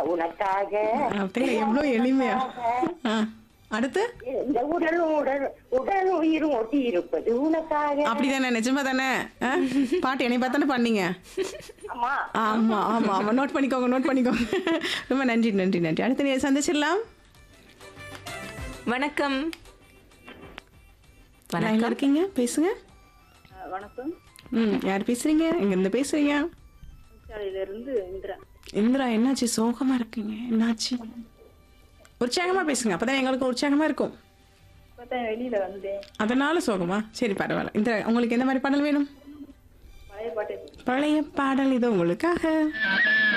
உனக்காக அப்படியே எவ்வளோ எளிமையா ஆ, அடுத்து இந்த உடலும் உடல் உடல் உயிரும் ஒட்டி இருப்பது உனக்காக அப்படிதானே நிஜமா தானே ஆ? பாட்டு என்னை பார்த்தானே பண்ணீங்க ஆமா ஆமா ஆமா ஆமா நோட் பண்ணிக்கோங்க நோட் பண்ணிக்கோங்க ரொம்ப நன்றி நன்றி நன்றி அடுத்து நீ சந்திச்சிடலாம் வணக்கம் லைன்ல வணக்கம் இருக்கீங்க பேசுங்க வணக்கம் ம் யார் பேசுறீங்க எங்க இருந்து பேசுறீங்க இருந்து இந்திரா இந்திரா என்னாச்சு சோகமா இருக்கீங்க என்னாச்சு உற்சாகமா பேசுங்க அப்பதான் எங்களுக்கு உற்சாகமா இருக்கும் இப்பதான் வெளியில வந்தேன் அதனால சோகமா சரி பரவாயில்ல இந்த உங்களுக்கு எந்த மாதிரி பாடல் வேணும் பழைய பாட்டு பழைய பாடல் இது உங்களுக்காக